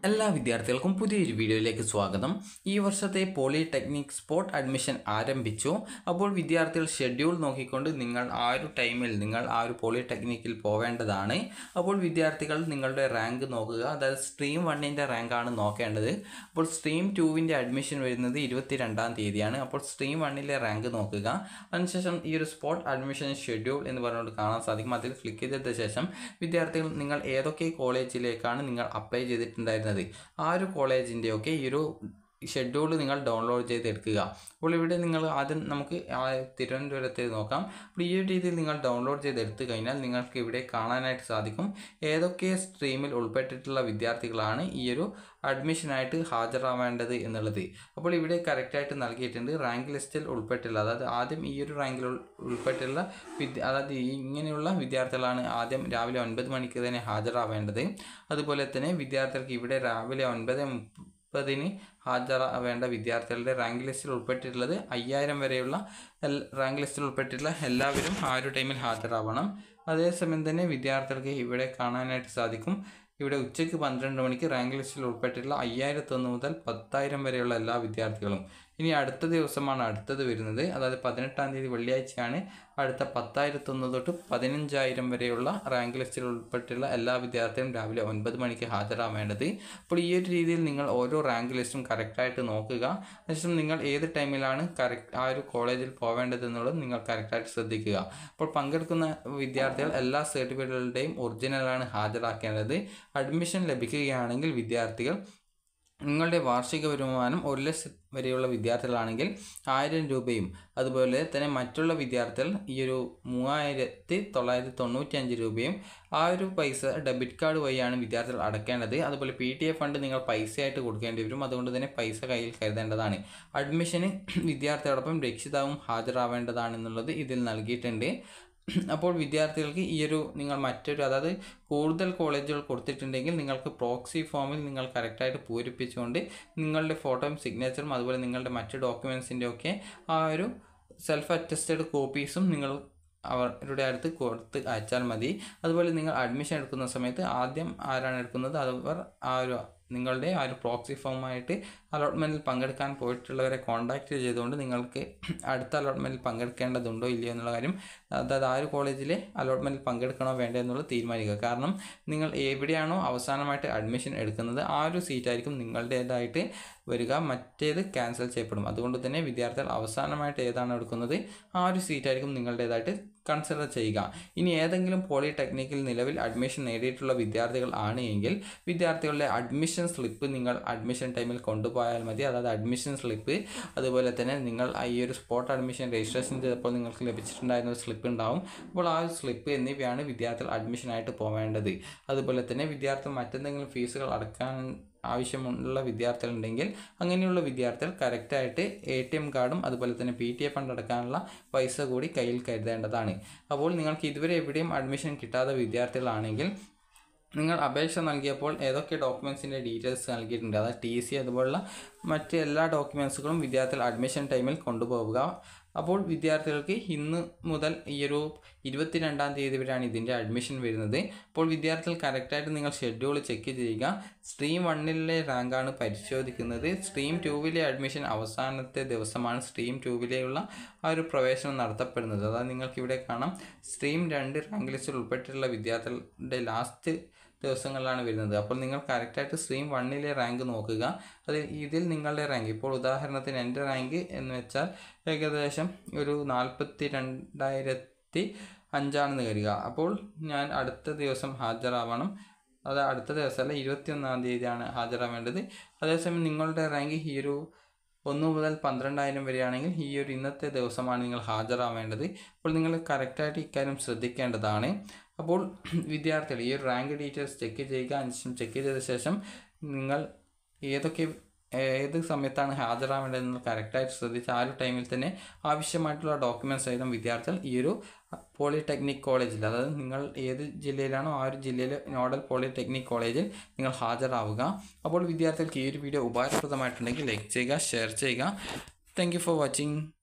എല്ലാ വിദ്യാർത്ഥികൾക്കും പുതിയൊരു വീഡിയോയിലേക്ക് സ്വാഗതം ഈ വർഷത്തെ പോളിടെക്നിക് സ്പോട്ട് അഡ്മിഷൻ ആരംഭിച്ചു അപ്പോൾ വിദ്യാർത്ഥികൾ ഷെഡ്യൂൾ നോക്കിക്കൊണ്ട് നിങ്ങൾ ആ ഒരു ടൈമിൽ നിങ്ങൾ ആ ഒരു പോളിടെക്നിക്കിൽ പോവേണ്ടതാണ് അപ്പോൾ വിദ്യാർത്ഥികൾ നിങ്ങളുടെ റാങ്ക് നോക്കുക അതായത് സ്ട്രീം വണ്ണിൻ്റെ റാങ്കാണ് നോക്കേണ്ടത് അപ്പോൾ സ്ട്രീം ടുവിൻ്റെ അഡ്മിഷൻ വരുന്നത് ഇരുപത്തി രണ്ടാം തീയതിയാണ് അപ്പോൾ സ്ട്രീം വണ്ണിലെ റാങ്ക് നോക്കുക അതിനുശേഷം ഈ ഒരു സ്പോട്ട് അഡ്മിഷൻ ഷെഡ്യൂൾ എന്ന് പറഞ്ഞുകൊണ്ട് കാണാൻ സാധിക്കും അതിൽ ക്ലിക്ക് ചെയ്തതിന് ശേഷം വിദ്യാർത്ഥികൾ നിങ്ങൾ ഏതൊക്കെ കോളേജിലേക്കാണ് നിങ്ങൾ അപ്ലൈ ചെയ്തിട്ടുണ്ടായിരുന്നത് ആ ഒരു കോളേജിൻ്റെയൊക്കെ ഈ ഒരു ഷെഡ്യൂൾ നിങ്ങൾ ഡൗൺലോഡ് ചെയ്തെടുക്കുക അപ്പോൾ ഇവിടെ നിങ്ങൾ ആദ്യം നമുക്ക് ആ തിരുവനന്തപുരത്ത് നോക്കാം അപ്പോൾ ഈ ഒരു രീതിയിൽ നിങ്ങൾ ഡൗൺലോഡ് ചെയ്തെടുത്തു കഴിഞ്ഞാൽ നിങ്ങൾക്ക് ഇവിടെ കാണാനായിട്ട് സാധിക്കും ഏതൊക്കെ സ്ട്രീമിൽ ഉൾപ്പെട്ടിട്ടുള്ള വിദ്യാർത്ഥികളാണ് ഈ ഒരു അഡ്മിഷനായിട്ട് ഹാജരാവേണ്ടത് എന്നുള്ളത് അപ്പോൾ ഇവിടെ കറക്റ്റായിട്ട് നൽകിയിട്ടുണ്ട് റാങ്ക് ലിസ്റ്റിൽ ഉൾപ്പെട്ടില്ല അതായത് ആദ്യം ഈ ഒരു റാങ്കിൽ ഉൾ- ഉൾപ്പെട്ടുള്ള വിദ്യ അതായത് ഈ ഇങ്ങനെയുള്ള വിദ്യാർത്ഥികളാണ് ആദ്യം രാവിലെ ഒൻപത് മണിക്ക് തന്നെ ഹാജരാവേണ്ടത് അതുപോലെ തന്നെ വിദ്യാർത്ഥികൾക്ക് ഇവിടെ രാവിലെ ഒൻപത് മുപ്പതിന് ഹാജരാവേണ്ട വിദ്യാർത്ഥികളുടെ റാങ്ക് ലിസ്റ്റിൽ ഉൾപ്പെട്ടിട്ടുള്ളത് അയ്യായിരം വരെയുള്ള എൽ റാങ്ക് ലിസ്റ്റിൽ ഉൾപ്പെട്ടിട്ടുള്ള എല്ലാവരും ആ ഒരു ടൈമിൽ ഹാജരാവണം അതേസമയം തന്നെ വിദ്യാർത്ഥികൾക്ക് ഇവിടെ കാണാനായിട്ട് സാധിക്കും ഇവിടെ ഉച്ചയ്ക്ക് പന്ത്രണ്ട് മണിക്ക് റാങ്ക് ലിസ്റ്റിൽ ഉൾപ്പെട്ടിട്ടുള്ള അയ്യായിരത്തൊന്ന് മുതൽ പത്തായിരം വരെയുള്ള എല്ലാ വിദ്യാർത്ഥികളും ഇനി അടുത്ത ദിവസമാണ് അടുത്തത് വരുന്നത് അതായത് പതിനെട്ടാം തീയതി വെള്ളിയാഴ്ചയാണ് അടുത്ത പത്തായിരത്തൊന്ന് തൊട്ട് പതിനഞ്ചായിരം വരെയുള്ള റാങ്ക് ലിസ്റ്റിൽ ഉൾപ്പെട്ടിട്ടുള്ള എല്ലാ വിദ്യാർത്ഥികളും രാവിലെ ഒൻപത് മണിക്ക് ഹാജരാവേണ്ടത് അപ്പോൾ ഈ ഒരു രീതിയിൽ നിങ്ങൾ ഓരോ റാങ്ക് ലിസ്റ്റും കറക്റ്റായിട്ട് നോക്കുക അതിനുശേഷം നിങ്ങൾ ഏത് ടൈമിലാണ് കറക്റ്റ് ആ ഒരു കോളേജിൽ പോവേണ്ടത് എന്നുള്ളത് നിങ്ങൾ കറക്റ്റായിട്ട് ശ്രദ്ധിക്കുക അപ്പോൾ പങ്കെടുക്കുന്ന വിദ്യാർത്ഥികൾ എല്ലാ സർട്ടിഫിക്കറ്റുകളുടെയും ഒറിജിനലാണ് ഹാജരാക്കേണ്ടത് അഡ്മിഷൻ ലഭിക്കുകയാണെങ്കിൽ വിദ്യാർത്ഥികൾ നിങ്ങളുടെ വാർഷിക വരുമാനം ഒരു ലക്ഷം വരെയുള്ള വിദ്യാർത്ഥികളാണെങ്കിൽ ആയിരം രൂപയും അതുപോലെ തന്നെ മറ്റുള്ള വിദ്യാർത്ഥികൾ ഈ ഒരു മൂവായിരത്തി തൊള്ളായിരത്തി തൊണ്ണൂറ്റി അഞ്ച് രൂപയും ആ ഒരു പൈസ ഡെബിറ്റ് കാർഡ് വഴിയാണ് വിദ്യാർത്ഥികൾ അടക്കേണ്ടത് അതുപോലെ പി ടി എ ഫണ്ട് നിങ്ങൾ പൈസയായിട്ട് കൊടുക്കേണ്ടി വരും അതുകൊണ്ട് തന്നെ പൈസ കയ്യിൽ കരുതേണ്ടതാണ് അഡ്മിഷന് വിദ്യാർത്ഥിയോടൊപ്പം രക്ഷിതാവും ഹാജരാവേണ്ടതാണെന്നുള്ളത് ഇതിൽ നൽകിയിട്ടുണ്ട് അപ്പോൾ വിദ്യാർത്ഥികൾക്ക് ഈ ഒരു നിങ്ങൾ മറ്റൊരു അതായത് കൂടുതൽ കോളേജുകൾ കൊടുത്തിട്ടുണ്ടെങ്കിൽ നിങ്ങൾക്ക് പ്രോക്സി ഫോമിൽ നിങ്ങൾ കറക്റ്റായിട്ട് പൂരിപ്പിച്ചുകൊണ്ട് നിങ്ങളുടെ ഫോട്ടോയും സിഗ്നേച്ചറും അതുപോലെ നിങ്ങളുടെ മറ്റ് ഡോക്യുമെൻസിൻ്റെ ഒക്കെ ആ ഒരു സെൽഫ് അറ്റസ്റ്റഡ് കോപ്പീസും നിങ്ങൾ അവരുടെ അടുത്ത് കൊടുത്ത് അയച്ചാൽ മതി അതുപോലെ നിങ്ങൾ അഡ്മിഷൻ എടുക്കുന്ന സമയത്ത് ആദ്യം ആരാണ് എടുക്കുന്നത് അവർ ആ ഒരു നിങ്ങളുടെ ആ ഒരു പ്രോക്സി ഫോമായിട്ട് അലോട്ട്മെൻറ്റിൽ പങ്കെടുക്കാൻ പോയിട്ടുള്ളവരെ കോൺടാക്റ്റ് ചെയ്തുകൊണ്ട് നിങ്ങൾക്ക് അടുത്ത അലോട്ട്മെൻറ്റിൽ പങ്കെടുക്കേണ്ടതുണ്ടോ ഇല്ലയോ എന്നുള്ള കാര്യം അതായത് ആ ഒരു കോളേജിലെ അലോട്ട്മെൻറ്റിൽ പങ്കെടുക്കണോ വേണ്ടോ എന്നുള്ളത് തീരുമാനിക്കുക കാരണം നിങ്ങൾ എവിടെയാണോ അവസാനമായിട്ട് അഡ്മിഷൻ എടുക്കുന്നത് ആ ഒരു സീറ്റായിരിക്കും നിങ്ങളുടേതായിട്ട് വരിക മറ്റേത് ക്യാൻസൽ ചെയ്യപ്പെടും അതുകൊണ്ട് തന്നെ വിദ്യാർത്ഥികൾ അവസാനമായിട്ട് ഏതാണ് എടുക്കുന്നത് ആ ഒരു സീറ്റായിരിക്കും നിങ്ങളുടേതായിട്ട് കൺസിഡർ ചെയ്യുക ഇനി ഏതെങ്കിലും പോളിടെക്നിക്കിൽ നിലവിൽ അഡ്മിഷൻ നേടിയിട്ടുള്ള വിദ്യാർത്ഥികൾ ആണ് എങ്കിൽ വിദ്യാർത്ഥികളുടെ അഡ്മിഷൻ സ്ലിപ്പ് നിങ്ങൾ അഡ്മിഷൻ ടൈമിൽ കൊണ്ടുപോയാൽ മതി അതായത് അഡ്മിഷൻ സ്ലിപ്പ് അതുപോലെ തന്നെ നിങ്ങൾ ഈ ഒരു സ്പോട്ട് അഡ്മിഷൻ രജിസ്ട്രേഷൻ ചെയ്തപ്പോൾ നിങ്ങൾക്ക് ലഭിച്ചിട്ടുണ്ടായിരുന്ന ഒരു സ്ലിപ്പ് ഉണ്ടാവും അപ്പോൾ ആ ഒരു സ്ലിപ്പ് എന്നിവയാണ് വിദ്യാർത്ഥികൾ അഡ്മിഷനായിട്ട് പോവേണ്ടത് അതുപോലെ തന്നെ വിദ്യാർത്ഥികൾ മറ്റെന്തെങ്കിലും ഫീസുകൾ അടക്കാൻ ആവശ്യമുള്ള വിദ്യാർത്ഥികളുണ്ടെങ്കിൽ അങ്ങനെയുള്ള വിദ്യാർത്ഥികൾ കറക്റ്റായിട്ട് എ ടി എം കാർഡും അതുപോലെ തന്നെ പി ടി എ ഫണ്ട് അടക്കാനുള്ള പൈസ കൂടി കയ്യിൽ കരുതേണ്ടതാണ് അപ്പോൾ നിങ്ങൾക്ക് ഇതുവരെ എവിടെയും അഡ്മിഷൻ കിട്ടാത്ത വിദ്യാർത്ഥികളാണെങ്കിൽ നിങ്ങൾ അപേക്ഷ നൽകിയപ്പോൾ ഏതൊക്കെ ഡോക്യുമെൻസിൻ്റെ ഡീറ്റെയിൽസ് നൽകിയിട്ടുണ്ട് അതായത് ടി സി അതുപോലുള്ള മറ്റ് എല്ലാ ഡോക്യുമെൻസുകളും വിദ്യാർത്ഥികൾ അഡ്മിഷൻ ടൈമിൽ കൊണ്ടുപോവുക അപ്പോൾ വിദ്യാർത്ഥികൾക്ക് ഇന്ന് മുതൽ ഈ ഒരു ഇരുപത്തിരണ്ടാം തീയതി വരെയാണ് ഇതിൻ്റെ അഡ്മിഷൻ വരുന്നത് അപ്പോൾ വിദ്യാർത്ഥികൾ കറക്റ്റായിട്ട് നിങ്ങൾ ഷെഡ്യൂൾ ചെക്ക് ചെയ്യുക സ്ട്രീം വണ്ണിലെ റാങ്കാണ് പരിശോധിക്കുന്നത് സ്ട്രീം ടൂവിലെ അഡ്മിഷൻ അവസാനത്തെ ദിവസമാണ് സ്ട്രീം ടൂവിലെയുള്ള ആ ഒരു പ്രവേശനം നടത്തപ്പെടുന്നത് അതായത് നിങ്ങൾക്ക് ഇവിടെ കാണാം സ്ട്രീം രണ്ട് റാങ്ക് ലിസ്റ്റിൽ ഉൾപ്പെട്ടിട്ടുള്ള വിദ്യാർത്ഥികളുടെ ലാസ്റ്റ് ദിവസങ്ങളിലാണ് വരുന്നത് അപ്പോൾ നിങ്ങൾ കറക്റ്റായിട്ട് സ്ട്രീം വണ്ണിലെ റാങ്ക് നോക്കുക അത് ഇതിൽ നിങ്ങളുടെ റാങ്ക് ഇപ്പോൾ ഉദാഹരണത്തിന് എൻ്റെ റാങ്ക് എന്ന് വെച്ചാൽ ഏകദേശം ഒരു നാൽപ്പത്തി രണ്ടായിരത്തി അഞ്ചാണെന്ന് കരുതുക അപ്പോൾ ഞാൻ അടുത്ത ദിവസം ഹാജരാവണം അത് അടുത്ത ദിവസമല്ല ഇരുപത്തി ഒന്നാം തീയതിയാണ് ഹാജരാവേണ്ടത് അതേസമയം നിങ്ങളുടെ റാങ്ക് ഈ ഒരു ഒന്ന് മുതൽ പന്ത്രണ്ടായിരം വരെയാണെങ്കിൽ ഈ ഒരു ഇന്നത്തെ ദിവസമാണ് നിങ്ങൾ ഹാജരാവേണ്ടത് അപ്പോൾ നിങ്ങൾ കറക്റ്റായിട്ട് ഇക്കാര്യം ശ്രദ്ധിക്കേണ്ടതാണ് അപ്പോൾ വിദ്യാർത്ഥികൾ ഈ ഒരു റാങ്ക് ഡീറ്റെയിൽസ് ചെക്ക് ചെയ്യുക അതിനുശേഷം ചെക്ക് ചെയ്ത ശേഷം നിങ്ങൾ ഏതൊക്കെ ഏത് സമയത്താണ് ഹാജരാവേണ്ടതെന്ന് കറക്റ്റായിട്ട് ശ്രദ്ധിച്ച് ആ ഒരു ടൈമിൽ തന്നെ ആവശ്യമായിട്ടുള്ള ഡോക്യുമെൻറ്റ്സ് സഹിതം വിദ്യാർത്ഥികൾ ഈ ഒരു പോളിടെക്നിക് കോളേജിൽ അതായത് നിങ്ങൾ ഏത് ജില്ലയിലാണോ ആ ഒരു ജില്ലയിലെ നോഡൽ പോളിടെക്നിക് കോളേജിൽ നിങ്ങൾ ഹാജരാവുക അപ്പോൾ വിദ്യാർത്ഥികൾക്ക് ഈ ഒരു വീഡിയോ ഉപകാരപ്രദമായിട്ടുണ്ടെങ്കിൽ ലൈക്ക് ചെയ്യുക ഷെയർ ചെയ്യുക താങ്ക് ഫോർ വാച്ചിങ്